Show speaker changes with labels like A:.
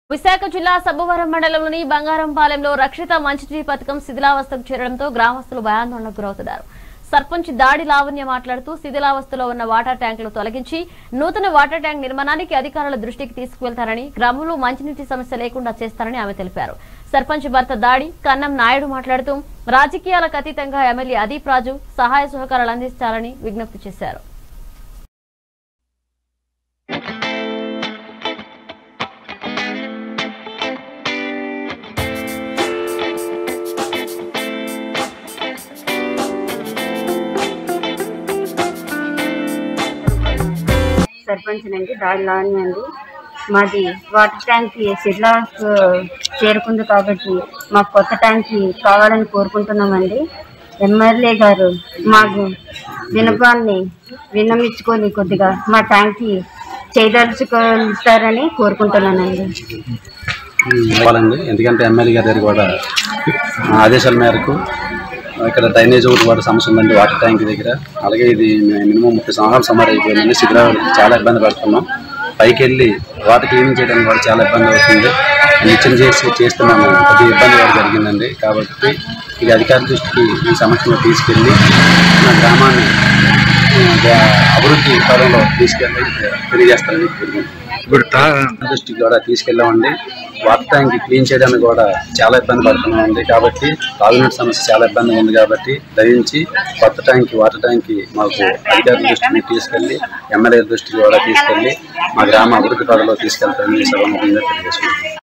A: విశాఖ జిల్లా సబ్బవరం మండలంలోని బంగారంపాలెంలో రక్షిత మంచినీటి పథకం శిథిలావస్థకు చేరడంతో గ్రామస్తులు భయాందోళనకు గురవుతున్నారు సర్పంచ్ దాడి లావణ్య మాట్లాడుతూ శిథిలావస్థలో ఉన్న వాటర్ ట్యాంకులు తొలగించి నూతన వాటర్ ట్యాంక్ నిర్మాణానికి అధికారుల దృష్టికి తీసుకువెళ్తారని గ్రామంలో మంచినీటి సమస్య లేకుండా చేస్తారని ఆమె తెలిపారు సర్పంచ్ భర్త దాడి కన్నం నాయుడు మాట్లాడుతూ రాజకీయాలకు అతీతంగా ఎమ్మెల్యే అదీప్ రాజు సహాయ సహకారాలు అందించాలని విజ్ఞప్తి చేశారు
B: సర్పంచ్ అండి దాడి లాని అండి మాది వాటర్ ట్యాంక్ సిడ్లా చేరుకుంది కాబట్టి మాకు కొత్త ట్యాంక్ కావాలని కోరుకుంటున్నామండి ఎమ్మెల్యే గారు మాకు వినపాన్ని విన్నమించుకొని కొద్దిగా మా ట్యాంక్ చేయదలుచుకుంటారని కోరుకుంటున్నానండి
C: ఇవ్వాలండి ఎందుకంటే ఎమ్మెల్యే గారి దగ్గర కూడా ఆ, ఆదేశాల మేరకు ఇక్కడ డ్రైనేజ్ ఒకటి కూడా సమస్య ఉందండి వాటర్ ట్యాంక్ దగ్గర అలాగే ఇది మి- మినిమం ముప్పై సంవత్సరాలు సుమారు అయిపోయిందండి శిబిరాలు చాలా ఇబ్బంది పడుతున్నాం పైకి వెళ్ళి వాటర్ క్లీనింగ్ చేయడానికి కూడా చాలా ఇబ్బంది అవుతుంది నిత్యం చేసి చేస్తున్నాము కొద్దిగా ఇబ్బంది కూడా జరిగిందండి కాబట్టి ఇది అధికార దృష్టికి ఈ సమస్యను తీసుకెళ్ళి మా గ్రామాన్ని ఆ, అభివృద్ధి పదంలో తీసుకెళ్ళి తెలియజేస్తారని కోరుకుంటున్నాను
D: ఇప్పుడు తా
C: దృష్టికి కూడా తీసుకెళ్ళామండి వాటర్ ట్యాంక్ క్లీన్ చేయడానికి కూడా చాలా ఇబ్బంది పడుతున్నామండి కాబట్టి తాగునీటి సమస్య చాలా ఇబ్బందిగా ఉంది కాబట్టి దయించి కొత్త ట్యాంక్ వాటర్ ట్యాంక్ మాకు అధికారుల దృష్టికి తీసుకెళ్ళి ఎమ్మెల్యే దృష్టికి కూడా తీసుకెళ్ళి మా గ్రామ అభివృద్ధి పదంలో తీసుకెళ్తారని సభముఖంగా తెలియజేసుకుంటున్నాం